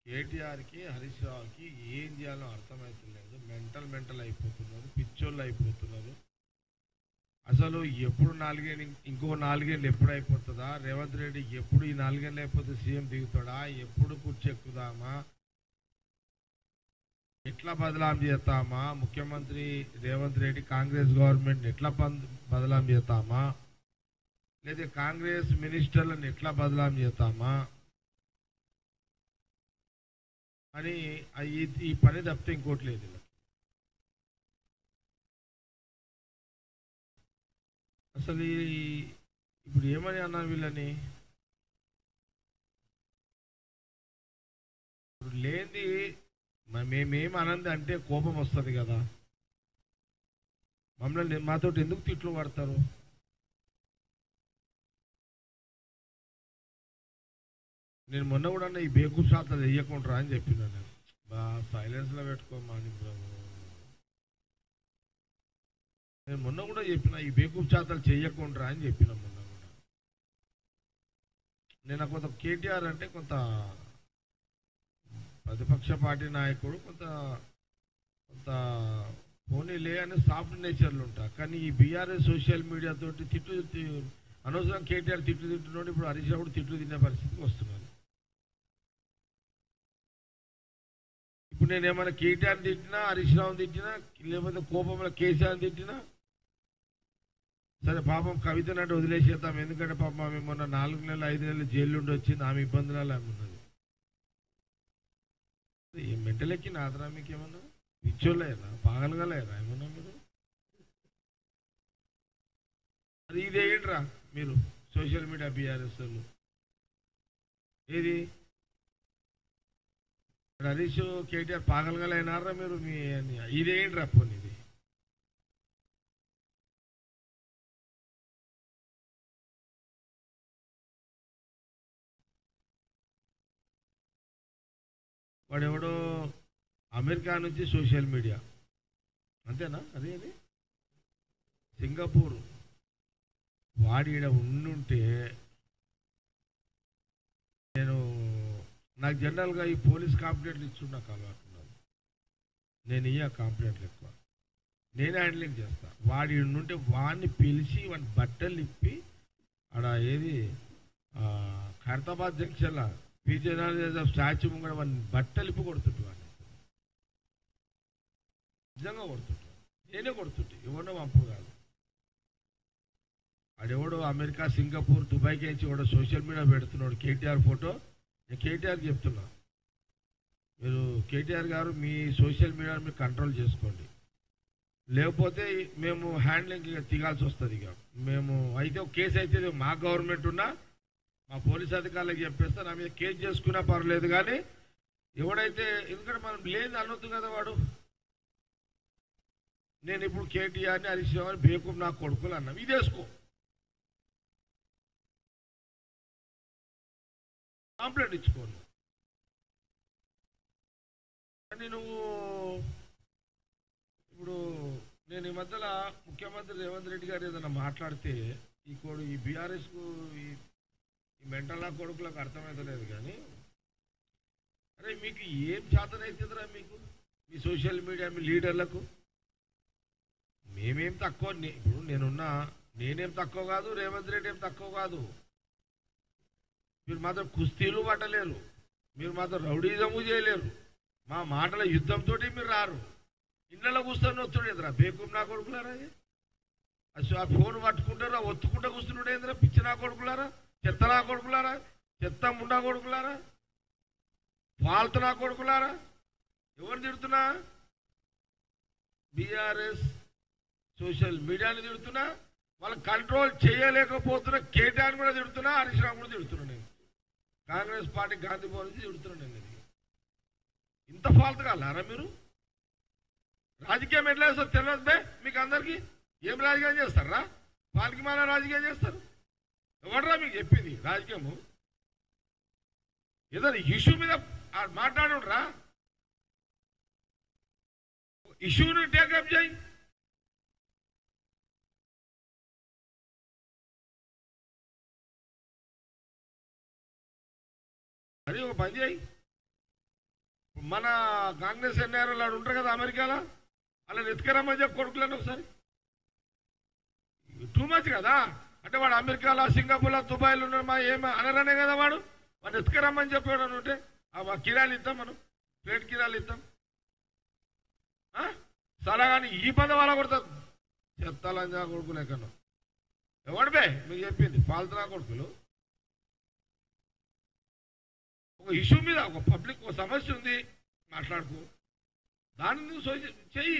కేటీఆర్కి హరీష్ రావుకి ఏం చేయాలో అర్థమవుతలేదు మెంటల్ మెంటల్ అయిపోతున్నారు పిచ్చోళ్ళు అయిపోతున్నారు అసలు ఎప్పుడు నాలుగేళ్ళు ఇంకో నాలుగేళ్ళు ఎప్పుడు అయిపోతుందా రేవంత్ రెడ్డి ఎప్పుడు ఈ నాలుగేళ్ళు అయిపోతే సీఎం దిగుతాడా ఎప్పుడు కూర్చెక్కుదామా ఎట్లా బదలాం చేస్తామా ముఖ్యమంత్రి రేవంత్ రెడ్డి కాంగ్రెస్ గవర్నమెంట్ ఎట్లా బద్- బదలాం చేస్తామా లేదా కాంగ్రెస్ మినిస్టర్లను ఎట్లా బదలాం చేస్తామా అని ఆ ఈ- ఈ పని తప్పితే ఇంకోటి లేదు ఇలా. అసలు ఈ- ఇప్పుడు ఏమని అన్నా వీళ్ళని ఇప్పుడు లేనిది మ- మేమేం అనంది అంటే కోపం వస్తుంది కదా మమ్మల్ని మాతోటి ఎందుకు తిట్లు పడతారు నేను మొన్న కూడా అన్న ఈ బేకు శాతాలు వేయకుండా అని చెప్పినా నేను బా సైలెన్స్లో పెట్టుకోమా అని ప్రభు నేను మొన్న కూడా చెప్పిన ఈ బేకు శాతాలు చెయ్యకుండా అని చెప్పిన మొన్న కూడా నేను కొంత కేటీఆర్ అంటే కొంత ప్రతిపక్ష పార్టీ నాయకుడు కొంత కొంత పోనీలే అని సాఫ్ట్ నేచర్లు ఉంటా కానీ ఈ బీఆర్ఎస్ సోషల్ మీడియా తోటి తిట్లు తి- అనవసరం కేటీఆర్ తిట్లు తింటున్నాడు ఇప్పుడు హరీష్ రావు కూడా తిట్లు తినే పరిస్థితికి వస్తున్నాను ఇప్పుడు నేను ఏమైనా కేటీఆర్ తిట్టినా హరీష్ రావు తిట్టినా లేకపోతే కోపంలో కేసీఆర్ తిట్టినా సరే పాపం కవిత నటు వదిలేసేద్దాం ఎందుకంటే పాపం ఆమె మొన్న నాలుగు నెలలు ఐదు నెలలు జైలు ఉండి వచ్చింది ఆమె ఇబ్బందులలో ఆమె ఉన్నది ఏ మెంటలెక్కి నాదరా మీకు ఏమన్నా పిచ్చోళ్ళేనా పాగలగలేరా ఏమన్నా మీరు మరి ఇది ఏంట్రా మీరు సోషల్ మీడియా బీఆర్ఎస్ వాళ్ళు ఏది ఇప్పుడు హరీష్ కేటీఆర్ పాగలగలైనారా మీరు మీ ఇదేంట్రా పోనీ ఇది వాడెవడో అమెరికా నుంచి సోషల్ మీడియా అంతేనా అదే అది సింగపూర్ వాడి ఈడ ఉండుంటే నేను నాకు జనరల్గా ఈ పోలీస్ కాంప్లైంట్లు ఇచ్చి నాకు అలవాటు ఉన్నది నేను ఇయ్య కాంప్లైంట్లు ఎక్కువ నేనే హ్యాండ్లింగ్ చేస్తా వాడి ఈడ నుంటే వాడిని పిలిచి వాడిని బట్టలు ఇప్పి ఆడ ఏది ఆ, ఖైరతాబాద్ జంక్షన్లో పీజే స్టాచ్యూ ముంగడ వాడిని బట్టలు ఇప్పి కొడుతుంటు వాడిని నిజంగా కొడుతుంటు నేనే కొడుతుంటే ఎవడో పంపుడు కాదు ఆడెవడో అమెరికా సింగపూర్ దుబాయ్కి నుంచి కూడా సోషల్ మీడియా పెడుతున్నాడు కేటీఆర్ ఫోటో నేను కేటీఆర్ చెప్తున్నా మీరు కేటీఆర్ గారు మీ సోషల్ మీడియాని మీరు కంట్రోల్ చేసుకోండి లేకపోతే మేము హ్యాండ్లింగ్ ఇక తిగాల్సి వస్తుంది ఇక మేము అయితే ఒక కేసు అయితే ఇది మా గవర్నమెంట్ ఉన్నా మా పోలీస్ అధికారులకు చెప్పేస్తే నా మీద కేసు చేసుకున్నా పర్లేదు కానీ ఎవడైతే ఎందుకంటే మనం లేదు అనొద్దు కదా వాడు నేను ఇప్పుడు కేటీఆర్ని హరీష్ రావు అని బేకూం నా కొడుకులు అన్నాం ఇది వేసుకో కాంప్లైంట్ ఇచ్చుకోను కానీ నువ్వు ఇప్పుడు నేను ఈ మధ్యలో ముఖ్యమంత్రి రేవంత్ రెడ్డి గారు ఏదైనా మాట్లాడితే ఈ కోడు ఈ బీఆర్ఎస్కు ఈ ఈ మెంటల్ నా కొడుకులకు అర్థమవుతలేదు కానీ అరే మీకు ఏం చేతనైతుందిరా మీకు మీ సోషల్ మీడియా మీ లీడర్లకు మేమేం తక్కువ నే- ఇప్పుడు నేనున్నా నేనేం తక్కువ కాదు రేవంత్ రెడ్డి ఏం తక్కువ కాదు మీరు మాత్రం కుస్తీలు పట్టలేరు మీరు మాత్రం రౌడీజము చేయలేరు మా మాటల యుద్ధంతో మీరు రారు ఇళ్ళలో కూర్చొని వస్తుడు ఎదురా బేకూం నా కొడుకులారా ఇది? అసలు ఆ ఫోన్ పట్టుకుంటారా ఒత్తుకుంటా కూర్చున్నాడు ఏంద్రా పిచ్చి నా కొడుకులారా చెత్త నా కొడుకులారా చెత్త ముండా కొడుకులారా ఫాల్తు నా కొడుకులారా ఎవరు తిడుతున్నా బీఆర్ఎస్ సోషల్ మీడియాని తిడుతున్నా వాళ్ళు కంట్రోల్ చేయలేకపోతున్నా కేటీఆర్ కూడా తిడుతున్నా హరీష్ రావు కూడా తిడుతున్నా నేను కాంగ్రెస్ పార్టీ గాంధీ భవన్ నుంచి తిడుతున్నా నేను ఇది ఇంత ఫాల్తు కాలారా మీరు రాజకీయం ఎట్లా చేస్తారు తెలియదు బే మీకు అందరికి ఏం రాజకీయం చేస్తారా పాలకి మాల రాజకీయం చేస్తారు ఎవడరా మీకు చెప్పింది రాజకీయము ఏదైనా ఇష్యూ మీద మాట్లాడురా ఇష్యూని టేకప్ చేయి అది ఒక పని చేయి మన కాంగ్రెస్ ఎన్ఆర్ వాళ్ళు ఉంటారు కదా అమెరికాలో అలా ఎత్తుకరమ్మని చెప్పి కొడుకులను ఒకసారి టూ మచ్ కదా అంటే వాడు అమెరికాలో సింగపూర్లో దుబాయ్లో ఉన్నాడు మా ఏం అనరనే కదా వాడు వాడు ఎత్తుకరమ్మని చెప్పాడు అని ఉంటే ఆ వా- కిరాలు ఇద్దాం మనం ప్లేట్ కిరాలు ఇద్దాం ఆ? సరే కానీ ఈ పద వాళ్ళ కొడతారు చెత్తాలంజా కొడుకులు ఎక్కడో ఎవడు బే మీకు చెప్పింది పాల్తనా కొడుకులు ఒక ఇష్యూ మీద ఒక పబ్లిక్ ఒక సమస్య ఉంది మాట్లాడుకో దాన్ని నువ్వు సోచి- చెయ్యి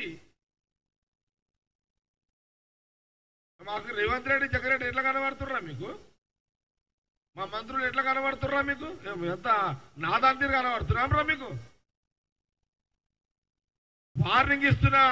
మాకు రేవంత్ రెడ్డి జగరెడ్డి ఎట్లా కనబడుతుర్రా మీకు మా మంత్రులు ఎట్లా కనబడుతుర్రా మీకు ఏం ఎంత నాదాంతిరి కనబడుతున్నాం రా మీకు వార్నింగ్ ఇస్తున్నా